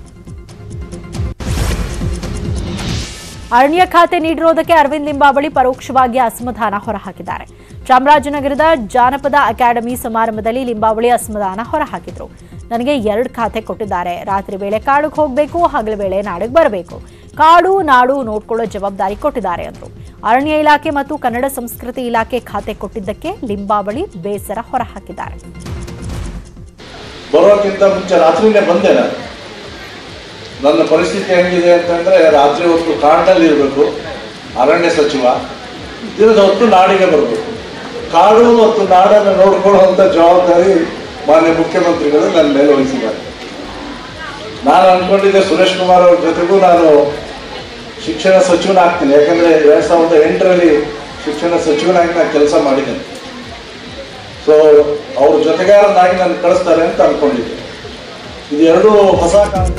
ಅರಣ್ಯ ಖಾತೆ ನೀಡಿರುವುದಕ್ಕೆ ಅರವಿಂದ್ ಲಿಂಬಾವಳಿ ಪರೋಕ್ಷವಾಗಿ ಅಸಮಾಧಾನ ಹೊರಹಾಕಿದ್ದಾರೆ ಚಾಮರಾಜನಗರದ ಜಾನಪದ ಅಕಾಡೆಮಿ ಸಮಾರಂಭದಲ್ಲಿ ಲಿಂಬಾವಳಿ ಅಸಮಾಧಾನ ಹೊರಹಾಕಿದ್ರು ನನಗೆ ಎರಡು ಖಾತೆ ಕೊಟ್ಟಿದ್ದಾರೆ ರಾತ್ರಿ ವೇಳೆ ಕಾಡಿಗೆ ಹೋಗಬೇಕು ಹಗಲ ವೇಳೆ ನಾಡಿಗೆ ಬರಬೇಕು ಕಾಡು ನಾಡು ನೋಡ್ಕೊಳ್ಳೋ ಜವಾಬ್ದಾರಿ ಕೊಟ್ಟಿದ್ದಾರೆ ಅಂದ್ರು ಅರಣ್ಯ ಇಲಾಖೆ ಮತ್ತು ಕನ್ನಡ ಸಂಸ್ಕೃತಿ ಇಲಾಖೆ ಖಾತೆ ಕೊಟ್ಟಿದ್ದಕ್ಕೆ ಲಿಂಬಾವಳಿ ಬೇಸರ ಹೊರಹಾಕಿದ್ದಾರೆ ಬರೋಕ್ಕಿಂತ ಮುಂಚೆ ರಾತ್ರಿನೇ ಬಂದೆ ನಾನು ನನ್ನ ಪರಿಸ್ಥಿತಿ ಹೆಂಗಿದೆ ಅಂತಂದ್ರೆ ರಾತ್ರಿ ಹೊತ್ತು ಕಾಡಿನಲ್ಲಿ ಇರಬೇಕು ಅರಣ್ಯ ಸಚಿವ ದಿನದ ಹೊತ್ತು ನಾಡಿಗೆ ಬರಬೇಕು ಕಾಡು ಮತ್ತು ನಾಡನ್ನು ನೋಡ್ಕೊಳ್ಳುವಂಥ ಜವಾಬ್ದಾರಿ ಮಾನ್ಯ ಮುಖ್ಯಮಂತ್ರಿಗಳು ನನ್ನ ಮೇಲೆ ವಹಿಸಿದ್ದಾರೆ ನಾನು ಅನ್ಕೊಂಡಿದ್ದೆ ಸುರೇಶ್ ಕುಮಾರ್ ಅವ್ರ ಜೊತೆಗೂ ನಾನು ಶಿಕ್ಷಣ ಸಚಿವನಾಗ್ತೀನಿ ಯಾಕಂದ್ರೆ ಎರಡ್ ಸಾವಿರದ ಎಂಟರಲ್ಲಿ ಶಿಕ್ಷಣ ಸಚಿವನಾಗಿ ನಾನು ಕೆಲಸ ಮಾಡಿದ್ದೇನೆ ಸೊ ಅವ್ರ ಜೊತೆಗಾರನಾಗಿ ನಾನು ಕಳಿಸ್ತಾರೆ ಅಂತ ಅನ್ಕೊಂಡಿದ್ದೆ ಇದು ಎರಡು ಹೊಸ ಕಾನೂನು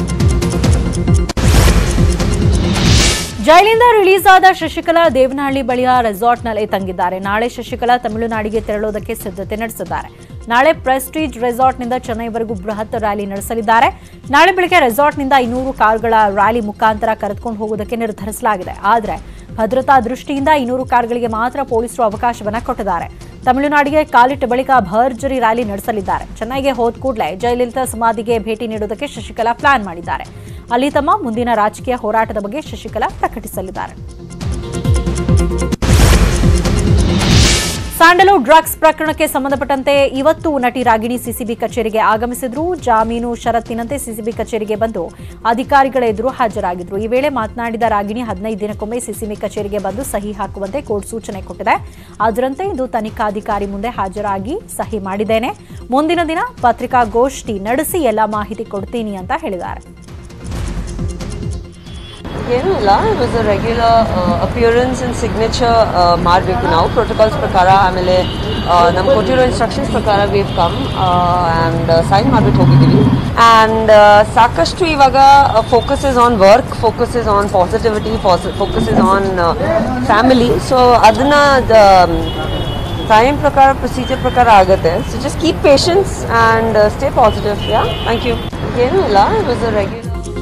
ಜೈಲಿಂದ ರಿಲೀಸ್ ಆದ ಶಶಿಕಲಾ ದೇವನಹಳ್ಳಿ ಬಳಿಯ ರೆಸಾರ್ಟ್ನಲ್ಲಿ ತಂಗಿದ್ದಾರೆ ನಾಳೆ ಶಶಿಕಲಾ ತಮಿಳುನಾಡಿಗೆ ತೆರಳೋದಕ್ಕೆ ಸಿದ್ಧತೆ ನಡೆಸಿದ್ದಾರೆ ನಾಳೆ ಪ್ರೆಸ್ಟೀಜ್ ರೆಸಾರ್ಟ್ನಿಂದ ಚೆನ್ನೈವರೆಗೂ ಬೃಹತ್ ರ್ಯಾಲಿ ನಡೆಸಲಿದ್ದಾರೆ ನಾಳೆ ಬೆಳಗ್ಗೆ ರೆಸಾರ್ಟ್ನಿಂದ ಐನೂರು ಕಾರುಗಳ ರ್ಯಾಲಿ ಮುಖಾಂತರ ಕರೆದುಕೊಂಡು ಹೋಗೋದಕ್ಕೆ ನಿರ್ಧರಿಸಲಾಗಿದೆ ಆದರೆ ಭದ್ರತಾ ದೃಷ್ಟಿಯಿಂದ ಐನೂರು ಕಾರುಗಳಿಗೆ ಮಾತ್ರ ಪೊಲೀಸರು ಅವಕಾಶವನ್ನ ಕೊಟ್ಟಿದ್ದಾರೆ ತಮಿಳುನಾಡಿಗೆ ಕಾಲಿಟ್ಟ ಬಳಿಕ ಭರ್ಜರಿ ರ್ಯಾಲಿ ನಡೆಸಲಿದ್ದಾರೆ ಚೆನ್ನೈಗೆ ಹೋದ ಕೂಡಲೇ ಜಯಲಲಿತಾ ಸಮಾಧಿಗೆ ಭೇಟಿ ನೀಡುವುದಕ್ಕೆ ಶಶಿಕಲಾ ಪ್ಲಾನ್ ಮಾಡಿದ್ದಾರೆ ಅಲ್ಲಿ ತಮ್ಮ ಮುಂದಿನ ರಾಜಕೀಯ ಹೋರಾಟದ ಬಗ್ಗೆ ಶಶಿಕಲಾ ಪ್ರಕಟಿಸಲಿದ್ದಾರೆ ಸ್ಯಾಂಡಲ್ವುಡ್ ಡ್ರಗ್ಸ್ ಪ್ರಕರಣಕ್ಕೆ ಸಂಬಂಧಪಟ್ಟಂತೆ ಇವತ್ತು ನಟಿ ರಾಗಿಣಿ ಸಿಸಿಬಿ ಕಚೇರಿಗೆ ಆಗಮಿಸಿದ್ರು ಜಾಮೀನು ಷರತ್ತಿನಂತೆ ಸಿಸಿಬಿ ಕಚೇರಿಗೆ ಬಂದು ಅಧಿಕಾರಿಗಳ ಎದುರು ಹಾಜರಾಗಿದ್ರು ಈ ವೇಳೆ ಮಾತನಾಡಿದ ರಾಗಿಣಿ ಹದಿನೈದು ದಿನಕ್ಕೊಮ್ಮೆ ಸಿಸಿಬಿ ಕಚೇರಿಗೆ ಬಂದು ಸಹಿ ಹಾಕುವಂತೆ ಕೋರ್ಟ್ ಸೂಚನೆ ಕೊಟ್ಟಿದೆ ಅದರಂತೆ ಇಂದು ತನಿಖಾಧಿಕಾರಿ ಮುಂದೆ ಹಾಜರಾಗಿ ಸಹಿ ಮಾಡಿದ್ದೇನೆ ಮುಂದಿನ ದಿನ ಪತ್ರಿಕಾಗೋಷ್ಠಿ ನಡೆಸಿ ಎಲ್ಲ ಮಾಹಿತಿ ಕೊಡ್ತೀನಿ ಅಂತ ಹೇಳಿದ್ದಾರೆ ಏನೂ ಇಲ್ಲ it was a regular appearance and signature ಮಾಡಬೇಕು ನಾವು ಪ್ರೋಟೋಕಾಲ್ಸ್ ಪ್ರಕಾರ ಆಮೇಲೆ ನಮ್ಮ ಕೊಟ್ಟಿರೋ ಇನ್ಸ್ಟ್ರಕ್ಷನ್ಸ್ ಪ್ರಕಾರ ವೇವ್ ಕಮ್ ಆ್ಯಂಡ್ ಸೈನ್ ಮಾಡಿಬಿಟ್ಟು ಹೋಗಿದ್ದೀವಿ ಆ್ಯಂಡ್ ಸಾಕಷ್ಟು ಇವಾಗ focus is on work focus is on positivity focus is on family so ಅದನ್ನು ಟೈಮ್ ಪ್ರಕಾರ ಪ್ರೊಸೀಜರ್ ಪ್ರಕಾರ ಆಗುತ್ತೆ so just keep patience and stay positive yeah thank you ಏನೂ ಇಲ್ಲ ಇಟ್ ವಾಸ್ ಅ ರೆಗ್ಯುಲರ್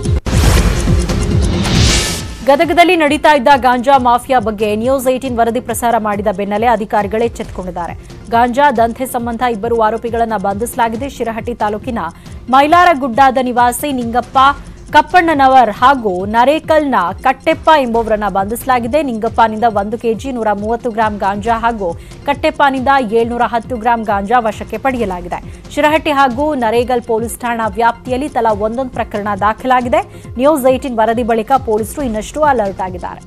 ಗದಗದಲ್ಲಿ ನಡೀತಾ ಇದ್ದ ಗಾಂಜಾ ಮಾಫಿಯಾ ಬಗ್ಗೆ ನ್ಯೂಸ್ ಏಟೀನ್ ವರದಿ ಪ್ರಸಾರ ಮಾಡಿದ ಬೆನ್ನಲ್ಲೇ ಅಧಿಕಾರಿಗಳು ಎಚ್ಚೆತ್ತುಕೊಂಡಿದ್ದಾರೆ ಗಾಂಜಾ ದಂಧೆ ಸಂಬಂಧ ಇಬ್ಬರು ಆರೋಪಿಗಳನ್ನು ಬಂಧಿಸಲಾಗಿದೆ ಶಿರಹಟ್ಟಿ ತಾಲೂಕಿನ ಮೈಲಾರಗುಡ್ಡದ ನಿವಾಸಿ ನಿಂಗಪ್ಪ ಕಪ್ಪಣ್ಣನವರ್ ಹಾಗೂ ನರೇಕಲ್ನ ಕಟ್ಟೆಪ್ಪ ಎಂಬುವರನ್ನ ಬಂಧಿಸಲಾಗಿದೆ ನಿಂಗಪ್ಪನಿಂದ ಒಂದು ಕೆಜಿ ನೂರ ಮೂವತ್ತು ಗ್ರಾಂ ಗಾಂಜಾ ಹಾಗೂ ಕಟ್ಟೆಪ್ಪನಿಂದ ಏಳ್ನೂರ ಹತ್ತು ಗ್ರಾಂ ಗಾಂಜಾ ವಶಕ್ಕೆ ಪಡೆಯಲಾಗಿದೆ ಶಿರಹಟ್ಟಿ ಹಾಗೂ ನರೇಗಲ್ ಪೊಲೀಸ್ ಠಾಣಾ ವ್ಯಾಪ್ತಿಯಲ್ಲಿ ತಲಾ ಒಂದೊಂದು ಪ್ರಕರಣ ದಾಖಲಾಗಿದೆ ನ್ಯೂಸ್ ಏಟಿನ್ ವರದಿ ಬಳಿಕ ಪೊಲೀಸರು ಇನ್ನಷ್ಟು ಅಲರ್ಟ್ ಆಗಿದ್ದಾರೆ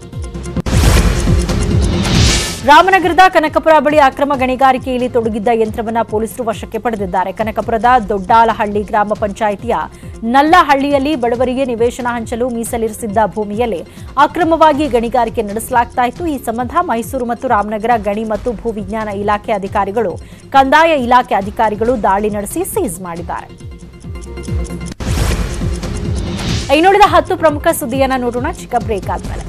ರಾಮನಗರದ ಕನಕಪುರ ಬಳಿ ಅಕ್ರಮ ಗಣಿಗಾರಿಕೆಯಲ್ಲಿ ತೊಡಗಿದ್ದ ಯಂತ್ರವನ್ನ ಪೊಲೀಸರು ವಶಕ್ಕೆ ಪಡೆದಿದ್ದಾರೆ ಕನಕಪುರದ ದೊಡ್ಡಾಲಹಳ್ಳಿ ಗ್ರಾಮ ಪಂಚಾಯಿತಿಯ ನಲ್ಲಹಳ್ಳಿಯಲ್ಲಿ ಬಡವರಿಗೆ ನಿವೇಶನ ಹಂಚಲು ಮೀಸಲಿರಿಸಿದ್ದ ಭೂಮಿಯಲ್ಲಿ ಅಕ್ರಮವಾಗಿ ಗಣಿಗಾರಿಕೆ ನಡೆಸಲಾಗ್ತಾ ಇತ್ತು ಈ ಸಂಬಂಧ ಮೈಸೂರು ಮತ್ತು ರಾಮನಗರ ಗಣಿ ಮತ್ತು ಭೂವಿಜ್ಞಾನ ಇಲಾಖೆ ಅಧಿಕಾರಿಗಳು ಕಂದಾಯ ಇಲಾಖೆ ಅಧಿಕಾರಿಗಳು ದಾಳಿ ನಡೆಸಿ ಸೀಸ್ ಮಾಡಿದ್ದಾರೆ ಇನ್ನುಳಿದ ಹತ್ತು ಪ್ರಮುಖ ಸುದ್ದಿಯನ್ನ ನೋಡೋಣ ಚಿಕ್ಕ ಬ್ರೇಕ್ ಆದ್ಮೇಲೆ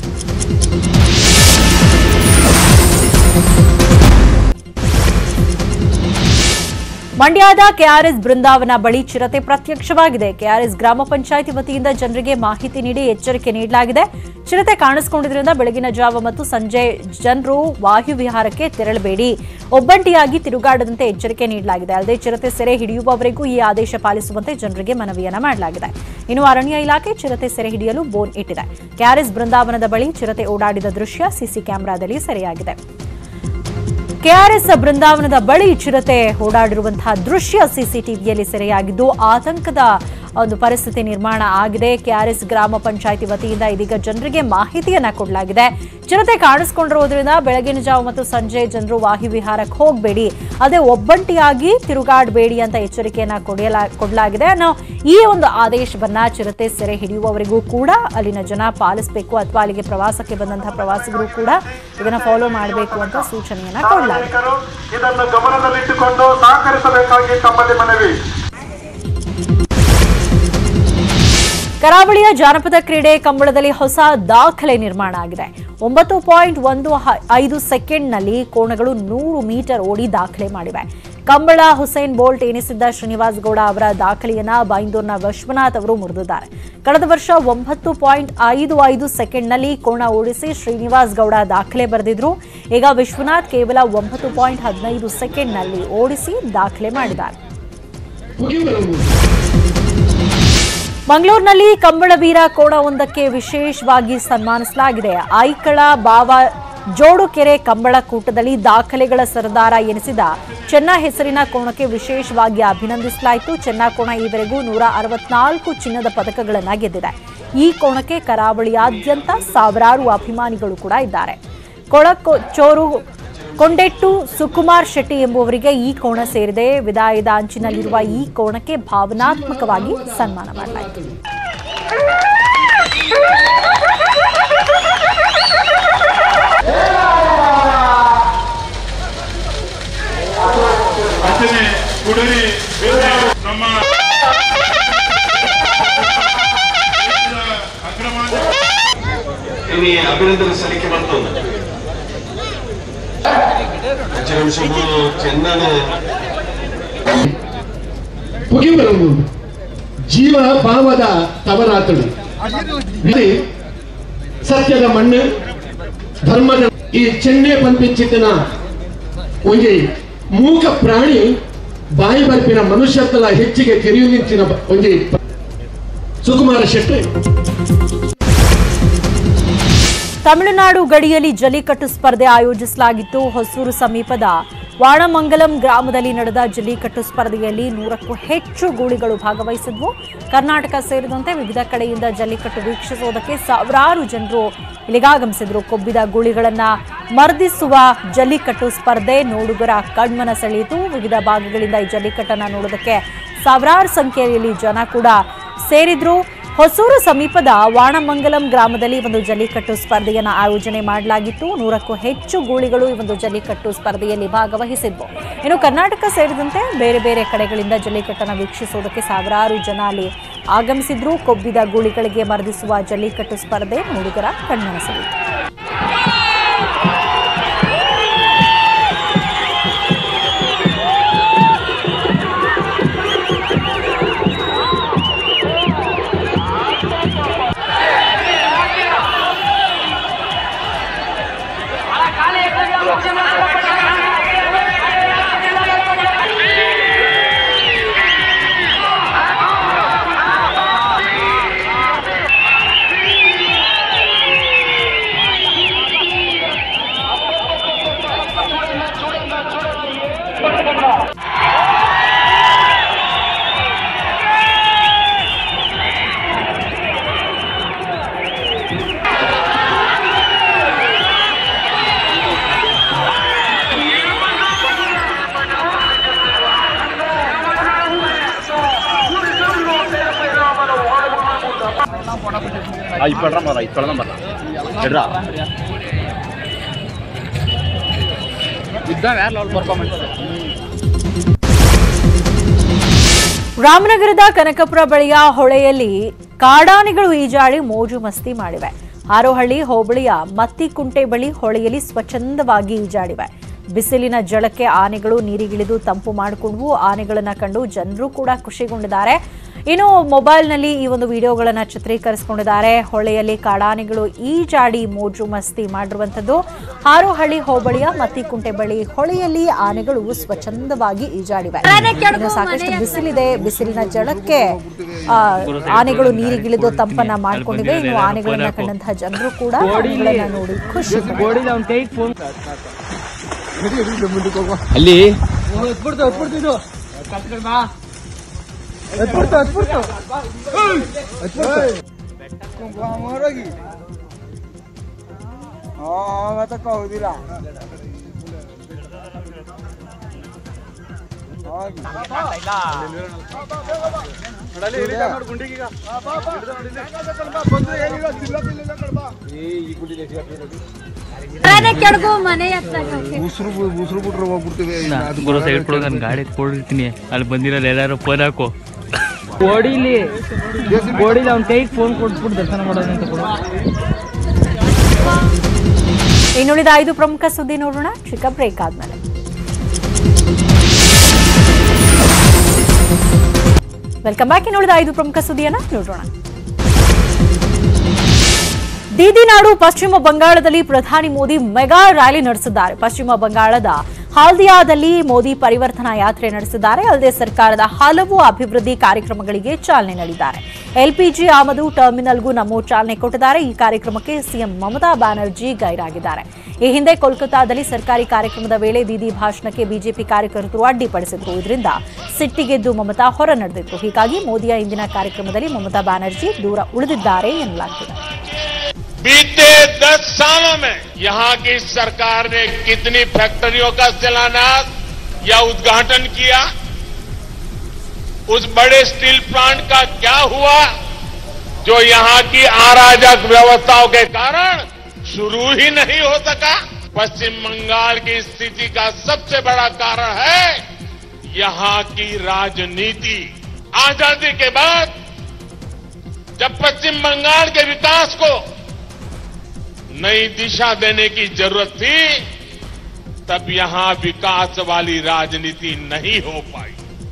ಮಂಡ್ಯದ ಕೆಆರ್ಎಸ್ ಬೃಂದಾವನ ಬಳಿ ಚಿರತೆ ಪ್ರತ್ಯಕ್ಷವಾಗಿದೆ ಕೆಆರ್ಎಸ್ ಗ್ರಾಮ ಪಂಚಾಯಿತಿ ವತಿಯಿಂದ ಜನರಿಗೆ ಮಾಹಿತಿ ನೀಡಿ ಎಚ್ಚರಿಕೆ ನೀಡಲಾಗಿದೆ ಚಿರತೆ ಕಾಣಿಸಿಕೊಂಡಿದ್ದರಿಂದ ಬೆಳಗಿನ ಜಾವ ಮತ್ತು ಸಂಜೆ ಜನರು ವಾಯುವಿಹಾರಕ್ಕೆ ತೆರಳಬೇಡಿ ಒಬ್ಬಂಟಿಯಾಗಿ ತಿರುಗಾಡದಂತೆ ಎಚ್ಚರಿಕೆ ನೀಡಲಾಗಿದೆ ಅಲ್ಲದೆ ಚಿರತೆ ಸೆರೆ ಹಿಡಿಯುವವರೆಗೂ ಈ ಆದೇಶ ಪಾಲಿಸುವಂತೆ ಜನರಿಗೆ ಮನವಿಯನ್ನ ಮಾಡಲಾಗಿದೆ ಇನ್ನು ಅರಣ್ಯ ಇಲಾಖೆ ಚಿರತೆ ಸೆರೆ ಹಿಡಿಯಲು ಬೋನ್ ಇಟ್ಟಿದೆ ಕೆಆರ್ಎಸ್ ಬೃಂದಾವನದ ಬಳಿ ಚಿರತೆ ಓಡಾಡಿದ ದೃಶ್ಯ ಸಿಸಿ ಕ್ಯಾಮೆರಾದಲ್ಲಿ ಸೆರೆಯಾಗಿದೆ ಕೆಆರ್ಎಸ್ ಬೃಂದಾವನದ ಬಳಿ ಚಿರತೆ ಓಡಾಡಿರುವಂತಹ ದೃಶ್ಯ ಸಿಸಿಟಿವಿಯಲ್ಲಿ ಸೆರೆಯಾಗಿದ್ದು ಆತಂಕದ ಒಂದು ಪರಿಸ್ಥಿತಿ ನಿರ್ಮಾಣ ಆಗಿದೆ ಕೆಆರ್ಎಸ್ ಗ್ರಾಮ ಪಂಚಾಯಿತಿ ವತಿಯಿಂದ ಇದೀಗ ಜನರಿಗೆ ಮಾಹಿತಿಯನ್ನ ಕೊಡಲಾಗಿದೆ ಚಿರತೆ ಕಾಣಿಸ್ಕೊಂಡಿರುವುದರಿಂದ ಬೆಳಗಿನ ಜಾವ ಮತ್ತು ಸಂಜೆ ಜನರು ವಾಯುವಿಹಾರಕ್ಕೆ ಹೋಗಬೇಡಿ ಅದೇ ಒಬ್ಬಂಟಿಯಾಗಿ ತಿರುಗಾಡಬೇಡಿ ಅಂತ ಎಚ್ಚರಿಕೆಯನ್ನ ಕೊಡಲ ಕೊಡಲಾಗಿದೆ ಅನ್ನೋ ಈ ಒಂದು ಆದೇಶವನ್ನ ಚಿರತೆ ಸೆರೆ ಹಿಡಿಯುವವರೆಗೂ ಕೂಡ ಅಲ್ಲಿನ ಜನ ಪಾಲಿಸಬೇಕು ಅಥವಾ ಅಲ್ಲಿಗೆ ಪ್ರವಾಸಕ್ಕೆ ಬಂದಂತಹ ಪ್ರವಾಸಿಗರು ಕೂಡ ಇದನ್ನ ಫಾಲೋ ಮಾಡಬೇಕು ಅಂತ ಸೂಚನೆಯನ್ನ ಕೊಡಲಾಗಿದೆ ಇದನ್ನು ಗಮನದಲ್ಲಿಟ್ಟುಕೊಂಡು ಸಹಕರಿಸಬೇಕಾಗಿ ತಮ್ಮಲ್ಲಿ ಮನವಿ ಕರಾವಳಿಯ ಜಾನಪದ ಕ್ರೀಡೆ ಕಂಬಳದಲ್ಲಿ ಹೊಸ ದಾಖಲೆ ನಿರ್ಮಾಣ ಆಗಿದೆ ಒಂಬತ್ತು ಪಾಯಿಂಟ್ ಒಂದು ಹ- ಐದು ಸೆಕೆಂಡ್ನಲ್ಲಿ ಕೋಣಗಳು ನೂರು ಮೀಟರ್ ಓಡಿ ದಾಖಲೆ ಮಾಡಿವೆ ಕಂಬಳ ಹುಸೇನ್ ಬೋಲ್ಟ್ ಎನಿಸಿದ್ದ ಶ್ರೀನಿವಾಸ್ ಗೌಡ ಅವರ ದಾಖಲೆಯನ್ನ ಬೈಂದೂರ್ನ ವಿಶ್ವನಾಥ್ ಅವರು ಮುರಿದಿದ್ದಾರೆ ಕಳೆದ ವರ್ಷ ಒಂಬತ್ತು ಪಾಯಿಂಟ್ ಐದು ಐದು ಸೆಕೆಂಡ್ನಲ್ಲಿ ಕೋಣ ಓಡಿಸಿ ಶ್ರೀನಿವಾಸ್ ಗೌಡ ದಾಖಲೆ ಬರೆದಿದ್ರು ಈಗ ವಿಶ್ವನಾಥ್ ಕೇವಲ ಒಂಬತ್ತು ಪಾಯಿಂಟ್ ಹದಿನೈದು ಸೆಕೆಂಡ್ನಲ್ಲಿ ಓಡಿಸಿ ದಾಖಲೆ ಮಾಡಿದ್ದಾರೆ ಮಂಗಳೂರಿನಲ್ಲಿ ಕಂಬಳವೀರ ಕೋಣವೊಂದಕ್ಕೆ ವಿಶೇಷವಾಗಿ ಸನ್ಮಾನಿಸಲಾಗಿದೆ ಐಕಳ ಬಾವ ಜೋಡುಕೆರೆ ಕಂಬಳ ಕೂಟದಲ್ಲಿ ದಾಖಲೆಗಳ ಸರದಾರ ಎನಿಸಿದ ಚೆನ್ನ ಹೆಸರಿನ ಕೋಣಕ್ಕೆ ವಿಶೇಷವಾಗಿ ಅಭಿನಂದಿಸಲಾಯಿತು ಚೆನ್ನ ಕೋಣ ಈವರೆಗೂ ನೂರ ಅರವತ್ನಾಲ್ಕು ಚಿನ್ನದ ಪದಕಗಳನ್ನು ಗೆದ್ದಿದೆ ಈ ಕೋಣಕ್ಕೆ ಕರಾವಳಿಯಾದ್ಯಂತ ಸಾವಿರಾರು ಅಭಿಮಾನಿಗಳು ಕೂಡ ಇದ್ದಾರೆ ಕೊಳಕೊ ಚೋರು ಕೊಂಡೆಟ್ಟು ಸುಕುಮಾರ್ ಶೆಟ್ಟಿ ಎಂಬುವರಿಗೆ ಈ ಕೋಣ ಸೇರಿದೆ ವಿದಾಯದ ಅಂಚಿನಲ್ಲಿರುವ ಈ ಕೋಣಕ್ಕೆ ಭಾವನಾತ್ಮಕವಾಗಿ ಸನ್ಮಾನ ಮಾಡಲಾಯಿತು ಅಂಚನೆ ಕುಡರಿ ನಮ್ಮ ಇನ್ನು ಅಭಿನಂದನೆ ಸಲ್ಲಿಕೆ ಬರ್ತದೆ ಹೆಚ್ಚು ನಿಮಿಷವು ಚೆನ್ನನ ಪುಗಿಬರವು ಜೀವ ಭಾವದ ತವರಾತಳು ఇది ಸತ್ಯದ ಮಣ್ಣು ಧರ್ಮದ ಈ ಚೆನ್ನೆ ಪಂಪಿಂಚಿತ್ತಿನ ಒಂಜಿ ಮೂಕ ಪ್ರಾಣಿ ಬಾಯಿ ಬರ್ಪಿನ ಮನುಷ್ಯತ್ವದ ಹೆಚ್ಚಿಗೆ ತೆರೆಯು ನಿಂತಿನ ಒಂಜಿ ಸುಕುಮಾರ ಶೆಟ್ಟಿ ತಮಿಳುನಾಡು ಗಡಿಯಲ್ಲಿ ಜಲ್ಲಿಕಟ್ಟು ಸ್ಪರ್ಧೆ ಆಯೋಜಿಸಲಾಗಿತ್ತು ಹೊಸೂರು ಸಮೀಪದ ವಾಣಮಂಗಲಂ ಗ್ರಾಮದಲ್ಲಿ ನಡೆದ ಜಲ್ಲಿಕಟ್ಟು ಸ್ಪರ್ಧೆಯಲ್ಲಿ ನೂರಕ್ಕೂ ಹೆಚ್ಚು ಗೂಳಿಗಳು ಭಾಗವಹಿಸಿದ್ವು ಕರ್ನಾಟಕ ಸೇರಿದಂತೆ ವಿವಿಧ ಕಡೆಯಿಂದ ಜಲ್ಲಿಕಟ್ಟು ವೀಕ್ಷಿಸುವುದಕ್ಕೆ ಸಾವಿರಾರು ಜನರು ಇಲ್ಲಿಗಾಗಮಿಸಿದ್ರು ಕೊಬ್ಬಿದ ಗೂಳಿಗಳನ್ನ ಮರ್ದಿಸುವ ಜಲ್ಲಿಕಟ್ಟು ಸ್ಪರ್ಧೆ ನೋಡುಗರ ಕಣ್ಮನ ಸೆಳೆಯಿತು ವಿವಿಧ ಭಾಗಗಳಿಂದ ಈ ಜಲ್ಲಿಕಟ್ಟನ್ನ ನೋಡೋದಕ್ಕೆ ಸಾವಿರಾರು ಸಂಖ್ಯೆಯಲ್ಲಿ ಜನ ಕೂಡ ಸೇರಿದ್ರು ಹೊಸೂರು ಸಮೀಪದ ವಾಣಮಂಗಲಂ ಗ್ರಾಮದಲ್ಲಿ ಒಂದು ಜಲ್ಲಿಕಟ್ಟು ಸ್ಪರ್ಧೆಯನ್ನು ಆಯೋಜನೆ ಮಾಡಲಾಗಿತ್ತು ನೂರಕ್ಕೂ ಹೆಚ್ಚು ಗೂಳಿಗಳು ಈ ಒಂದು ಜಲ್ಲಿಕಟ್ಟು ಸ್ಪರ್ಧೆಯಲ್ಲಿ ಭಾಗವಹಿಸಿದ್ವು ಇನ್ನು ಕರ್ನಾಟಕ ಸೇರಿದಂತೆ ಬೇರೆ ಬೇರೆ ಕಡೆಗಳಿಂದ ಜಲ್ಲಿಕಟ್ಟನ್ನು ವೀಕ್ಷಿಸುವುದಕ್ಕೆ ಸಾವಿರಾರು ಜನ ಅಲ್ಲಿ ಆಗಮಿಸಿದ್ರು ಕೊಬ್ಬಿದ ಗೂಳಿಗಳಿಗೆ ಮರ್ದಿಸುವ ಜಲ್ಲಿಕಟ್ಟು ಸ್ಪರ್ಧೆ ನೋಡುಗರ ಕಣ್ಮನ ಸೆಳೆಯಿತು ಇಪ್ಪಳ್ರ ಮರ ಇಪ್ಪಳ್ದ ಮರ ಎಡ್ರ ಇದ್ದಾವೆ ಯಾರು ಪರ್ಫಾರ್ಮೆನ್ಸ್ ರಾಮನಗರದ ಕನಕಪುರ ಬಳಿಯ ಹೊಳೆಯಲ್ಲಿ ಕಾಡಾನೆಗಳು ಈಜಾಡಿ ಮೋಜು ಮಸ್ತಿ ಮಾಡಿವೆ ಹಾರೋಹಳ್ಳಿ ಹೋಬಳಿಯ ಮತ್ತಿಕುಂಟೆ ಬಳಿ ಹೊಳೆಯಲ್ಲಿ ಸ್ವಚ್ಛಂದವಾಗಿ ಈಜಾಡಿವೆ ಬಿಸಿಲಿನ ಜಳಕ್ಕೆ ಆನೆಗಳು ನೀರಿಗಿಳಿದು ತಂಪು ಮಾಡಿಕೊಂಡ್ವು ಆನೆಗಳನ್ನ ಕಂಡು ಜನರು ಕೂಡ ಖುಷಿಗೊಂಡಿದ್ದಾರೆ ಇನ್ನು ಮೊಬೈಲ್ನಲ್ಲಿ ಈ ಒಂದು ವಿಡಿಯೋಗಳನ್ನ ಚಿತ್ರೀಕರಿಸಿಕೊಂಡಿದ್ದಾರೆ ಹೊಳೆಯಲ್ಲಿ ಕಾಡಾನೆಗಳು ಈಜಾಡಿ ಮೋಜು ಮಸ್ತಿ ಮಾಡಿರುವಂಥದ್ದು ಹಾರೋಹಳ್ಳಿ ಹೋಬಳಿಯ ಮತ್ತಿಕುಂಟೆ ಬಳಿ ಹೊಳೆಯಲ್ಲಿ ಆನೆಗಳು ಸ್ವಚ್ಛಂದವಾಗಿ ಈಜಾಡಿವೆ ಇನ್ನು ಸಾಕಷ್ಟು ಬಿಸಿಲಿದೆ ಬಿಸಿಲಿನ ಜಳಕ್ಕೆ ಆ, ಆನೆಗಳು ನೀರಿಗಿಳಿದು ತಂಪನ್ನ ಮಾಡ್ಕೊಂಡಿವೆ ಇನ್ನು ಆನೆಗಳನ್ನ ಕಂಡಂತಹ ಜನರು ಕೂಡ ಆನೆಗಳನ್ನ ನೋಡಿ ಖುಷಿ ಅಲ್ಲಿ ಕೆಡಗು ಮನೆ ಹತ್ರ ಉಸಿರು ಉಸಿರು ಬಿಟ್ರೆ ಹೋಗ್ಬಿಡ್ತೀವಿ ಗುರು ಸೈಡ್ ಕೊಡು ನಾನು ಗಾಡಿ ಕೊಡಿರ್ತೀನಿ ಅಲ್ಲಿ ಬಂದಿರಲ್ಲ ಎಲ್ಲಾರು ಫೋನ್ ಹಾಕು ಓಡಿಲಿ ಓಡಿಲಿ ಅವ್ನ ಕೈಗೆ ಫೋನ್ ಕೊಟ್ಬಿಟ್ಟು ದರ್ಶನ ಮಾಡೋದು ಅಂತ ಕೊಡು ಇನ್ನುಳಿದ ಐದು ಪ್ರಮುಖ ಸುದ್ದಿ ನೋಡೋಣ ಚಿಕ್ಕ ಬ್ರೇಕ್ ಆದ್ಮೇಲೆ ವೆಲ್ಕಮ್ ಬ್ಯಾಕ್ ಇನ್ನುಳಿದ ಐದು ಪ್ರಮುಖ ಸುದ್ದಿಯನ್ನ ನೋಡೋಣ ದೀದಿ ನಾಡು ಪಶ್ಚಿಮ ಬಂಗಾಳದಲ್ಲಿ ಪ್ರಧಾನಿ ಮೋದಿ ಮೆಗಾ ರ್ಯಾಲಿ ನಡೆಸಿದ್ದಾರೆ ಪಶ್ಚಿಮ ಬಂಗಾಳದ ಹಾಲ್ದಿಯಾದಲ್ಲಿ ಮೋದಿ ಪರಿವರ್ತನಾ ಯಾತ್ರೆ ನಡೆಸಿದ್ದಾರೆ ಅಲ್ಲದೆ ಸರ್ಕಾರದ ಹಲವು ಅಭಿವೃದ್ಧಿ ಕಾರ್ಯಕ್ರಮಗಳಿಗೆ ಚಾಲನೆ ನೀಡಿದ್ದಾರೆ ಎಲ್ಪಿಜಿ ಆಮದು ಟರ್ಮಿನಲ್ಗೂ ನಮೋ ಚಾಲನೆ ಕೊಟ್ಟಿದ್ದಾರೆ ಈ ಕಾರ್ಯಕ್ರಮಕ್ಕೆ ಸಿಎಂ ಮಮತಾ ಬ್ಯಾನರ್ಜಿ ಗೈರಾಗಿದ್ದಾರೆ ಈ ಹಿಂದೆ ಕೋಲ್ಕತಾದಲ್ಲಿ ಸರ್ಕಾರಿ ಕಾರ್ಯಕ್ರಮದ ವೇಳೆ ದೀದಿ ಭಾಷಣಕ್ಕೆ ಬಿಜೆಪಿ ಕಾರ್ಯಕರ್ತರು ಅಡ್ಡಿಪಡಿಸಿದ್ರು ಇದರಿಂದ ಸಿಟ್ಟಿಗೆದ್ದು ಮಮತಾ ಹೊರ ನಡೆದಿದ್ರು ಹೀಗಾಗಿ ಮೋದಿಯ ಇಂದಿನ ಕಾರ್ಯಕ್ರಮದಲ್ಲಿ ಮಮತಾ ಬ್ಯಾನರ್ಜಿ ದೂರ ಉಳಿದಿದ್ದಾರೆ ಎನ್ನಲಾಗ್ತಿದೆ बीते दस सालों में यहाँ की सरकार ने कितनी फैक्ट्रियों का शिलान्यास या उद्घाटन किया उस बड़े स्टील प्लांट का क्या हुआ जो यहाँ की अराजक व्यवस्थाओं के कारण शुरू ही नहीं हो सका पश्चिम बंगाल की स्थिति का सबसे बड़ा कारण है यहाँ की राजनीति आजादी के बाद जब पश्चिम बंगाल के विकास को नई दिशा देने की जरूरत थी तब यहां विकास वाली राजनीति नहीं हो पाई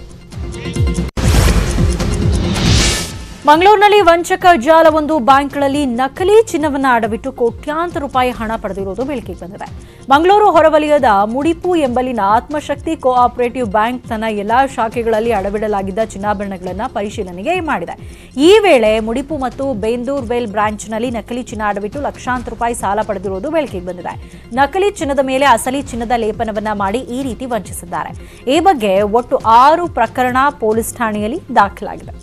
ಮಂಗಳೂರಿನಲ್ಲಿ ವಂಚಕ ಜಾಲವೊಂದು ಬ್ಯಾಂಕ್ಗಳಲ್ಲಿ ನಕಲಿ ಚಿನ್ನವನ್ನ ಅಡವಿಟ್ಟು ಕೋಟ್ಯಾಂತರ ರೂಪಾಯಿ ಹಣ ಪಡೆದಿರುವುದು ಬೆಳಕಿಗೆ ಬಂದಿದೆ ಮಂಗಳೂರು ಹೊರವಲಯದ ಮುಡಿಪು ಎಂಬಲ್ಲಿನ ಆತ್ಮಶಕ್ತಿ ಕೋಆಪರೇಟಿವ್ ಬ್ಯಾಂಕ್ ತನ್ನ ಎಲ್ಲಾ ಶಾಖೆಗಳಲ್ಲಿ ಅಡವಿಡಲಾಗಿದ್ದ ಚಿನ್ನಾಭರಣಗಳನ್ನು ಪರಿಶೀಲನೆಗೆ ಮಾಡಿದೆ ಈ ವೇಳೆ ಮುಡಿಪು ಮತ್ತು ಬೇಂದೂರ್ ವೆಲ್ ಬ್ರಾಂಚ್ನಲ್ಲಿ ನಕಲಿ ಚಿನ್ನ ಅಡವಿಟ್ಟು ಲಕ್ಷಾಂತರ ರೂಪಾಯಿ ಸಾಲ ಪಡೆದಿರುವುದು ಬೆಳಕಿಗೆ ಬಂದಿದೆ ನಕಲಿ ಚಿನ್ನದ ಮೇಲೆ ಅಸಲಿ ಚಿನ್ನದ ಲೇಪನವನ್ನ ಮಾಡಿ ಈ ರೀತಿ ವಂಚಿಸಿದ್ದಾರೆ ಈ ಬಗ್ಗೆ ಒಟ್ಟು ಆರು ಪ್ರಕರಣ ಪೊಲೀಸ್ ಠಾಣೆಯಲ್ಲಿ ದಾಖಲಾಗಿದೆ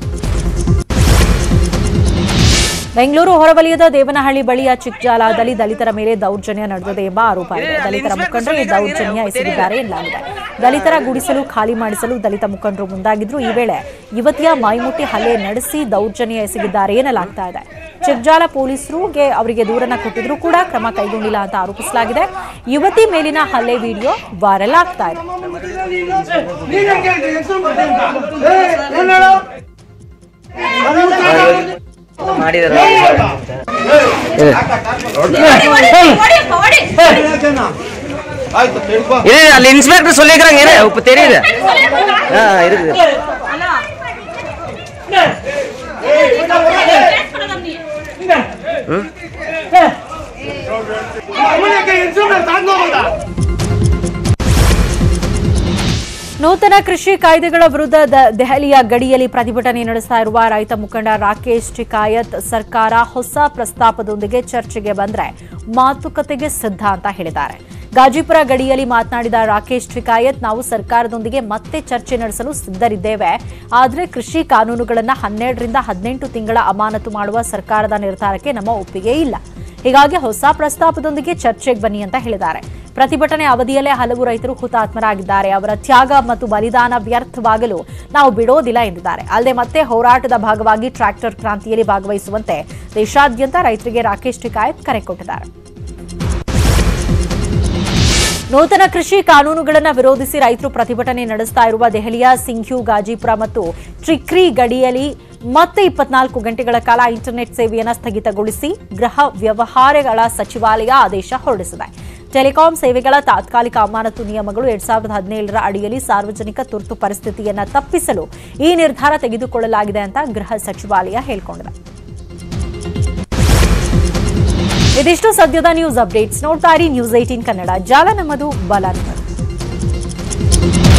ಬೆಂಗಳೂರು ಹೊರವಲಯದ ದೇವನಹಳ್ಳಿ ಬಳಿಯ ಚಿಕ್ಕಜಾಲದಲ್ಲಿ ದಲಿತರ ಮೇಲೆ ದೌರ್ಜನ್ಯ ನಡೆದಿದೆ ಎಂಬ ಆರೋಪ ಇದೆ ದಲಿತರ ಮುಖಂಡರು ಈ ದೌರ್ಜನ್ಯ ಎಸಗಿದ್ದಾರೆ ಎನ್ನಲಾಗಿದೆ ದಲಿತರ ಗುಡಿಸಲು ಖಾಲಿ ಮಾಡಿಸಲು ದಲಿತ ಮುಖಂಡರು ಮುಂದಾಗಿದ್ರು ಈ ವೇಳೆ ಯುವತಿಯ ಮೈಮುಟ್ಟಿ ಹಲ್ಲೆ ನಡೆಸಿ ದೌರ್ಜನ್ಯ ಎಸಗಿದ್ದಾರೆ ಎನ್ನಲಾಗ್ತಾ ಇದೆ ಚಿಕ್ಕಜಾಲ ಪೊಲೀಸರಿಗೆ ಅವರಿಗೆ ದೂರನ್ನ ಕೊಟ್ಟಿದ್ರು ಕೂಡ ಕ್ರಮ ಕೈಗೊಂಡಿಲ್ಲ ಅಂತ ಆರೋಪಿಸಲಾಗಿದೆ ಯುವತಿ ಮೇಲಿನ ಹಲ್ಲೆ ವಿಡಿಯೋ ವೈರಲ್ ಆಗ್ತಾ ಇದೆ இரு அல்ல இன்ஸ்பெக்டர் சொல்லிக்கிறாங்க இரு இப்ப தெரியுது ஆ இருக்குது ನೂತನ ಕೃಷಿ ಕಾಯ್ದೆಗಳ ವಿರುದ್ಧ ದ- ದೆಹಲಿಯ ಗಡಿಯಲ್ಲಿ ಪ್ರತಿಭಟನೆ ನಡೆಸ್ತಾ ಇರುವ ರೈತ ಮುಖಂಡ ರಾಕೇಶ್ ಟಿಕಾಯತ್ ಸರ್ಕಾರ ಹೊಸ ಪ್ರಸ್ತಾಪದೊಂದಿಗೆ ಚರ್ಚೆಗೆ ಬಂದ್ರೆ ಮಾತುಕತೆಗೆ ಸಿದ್ಧ ಅಂತ ಹೇಳಿದ್ದಾರೆ ಗಾಜಿಪುರ ಗಡಿಯಲ್ಲಿ ಮಾತನಾಡಿದ ರಾಕೇಶ್ ಠಿಕಾಯತ್ ನಾವು ಸರ್ಕಾರದೊಂದಿಗೆ ಮತ್ತೆ ಚರ್ಚೆ ನಡೆಸಲು ಸಿದ್ಧರಿದ್ದೇವೆ ಆದರೆ ಕೃಷಿ ಕಾನೂನುಗಳನ್ನು ಹನ್ನೆರಡರಿಂದ ಹದಿನೆಂಟು ತಿಂಗಳ ಅಮಾನತು ಮಾಡುವ ಸರ್ಕಾರದ ನಿರ್ಧಾರಕ್ಕೆ ನಮ್ಮ ಒಪ್ಪಿಗೆ ಇಲ್ಲ ಹೀಗಾಗಿ ಹೊಸ ಪ್ರಸ್ತಾಪದೊಂದಿಗೆ ಚರ್ಚೆಗೆ ಬನ್ನಿ ಅಂತ ಹೇಳಿದ್ದಾರೆ ಪ್ರತಿಭಟನೆ ಅವಧಿಯಲ್ಲೇ ಹಲವು ರೈತರು ಹುತಾತ್ಮರಾಗಿದ್ದಾರೆ ಅವರ ತ್ಯಾಗ ಮತ್ತು ಬಲಿದಾನ ವ್ಯರ್ಥವಾಗಲು ನಾವು ಬಿಡೋದಿಲ್ಲ ಎಂದಿದ್ದಾರೆ ಅಲ್ಲದೆ ಮತ್ತೆ ಹೋರಾಟದ ಭಾಗವಾಗಿ ಟ್ರ್ಯಾಕ್ಟರ್ ಕ್ರಾಂತಿಯಲ್ಲಿ ಭಾಗವಹಿಸುವಂತೆ ದೇಶಾದ್ಯಂತ ರೈತರಿಗೆ ರಾಕೇಶ್ ಟಿಕಾಯತ್ ಕರೆ ಕೊಟ್ಟಿದ್ದಾರೆ ನೂತನ ಕೃಷಿ ಕಾನೂನುಗಳನ್ನು ವಿರೋಧಿಸಿ ರೈತರು ಪ್ರತಿಭಟನೆ ನಡೆಸ್ತಾ ಇರುವ ದೆಹಲಿಯ ಸಿಂಘ್ಯೂ ಗಾಜಿಪುರ ಮತ್ತು ಟ್ರಿಕ್ರಿ ಗಡಿಯಲ್ಲಿ ಮತ್ತೆ ಇಪ್ಪತ್ನಾಲ್ಕು ಗಂಟೆಗಳ ಕಾಲ ಇಂಟರ್ನೆಟ್ ಸೇವೆಯನ್ನು ಸ್ಥಗಿತಗೊಳಿಸಿ ಗೃಹ ವ್ಯವಹಾರಗಳ ಸಚಿವಾಲಯ ಆದೇಶ ಹೊರಡಿಸಿದೆ ಟೆಲಿಕಾಂ ಸೇವೆಗಳ ತಾತ್ಕಾಲಿಕ ಅಮಾನತು ನಿಯಮಗಳು ಎರಡ್ ಸಾವಿರದ ಹದಿನೇಳರ ಅಡಿಯಲ್ಲಿ ಸಾರ್ವಜನಿಕ ತುರ್ತು ಪರಿಸ್ಥಿತಿಯನ್ನು ತಪ್ಪಿಸಲು ಈ ನಿರ್ಧಾರ ತೆಗೆದುಕೊಳ್ಳಲಾಗಿದೆ ಅಂತ ಗೃಹ ಸಚಿವಾಲಯ ಹೇಳಿಕೊಂಡಿದೆ ಇದಿಷ್ಟು ಸದ್ಯದ ನ್ಯೂಸ್ ಅಪ್ಡೇಟ್ಸ್ ನೋಡ್ತಾ ಇರಿ ನ್ಯೂಸ್ ಏಟೀನ್ ಕನ್ನಡ ಜಾಲ ನಮ್ಮದು ಬಲ ನಮ್ಮದು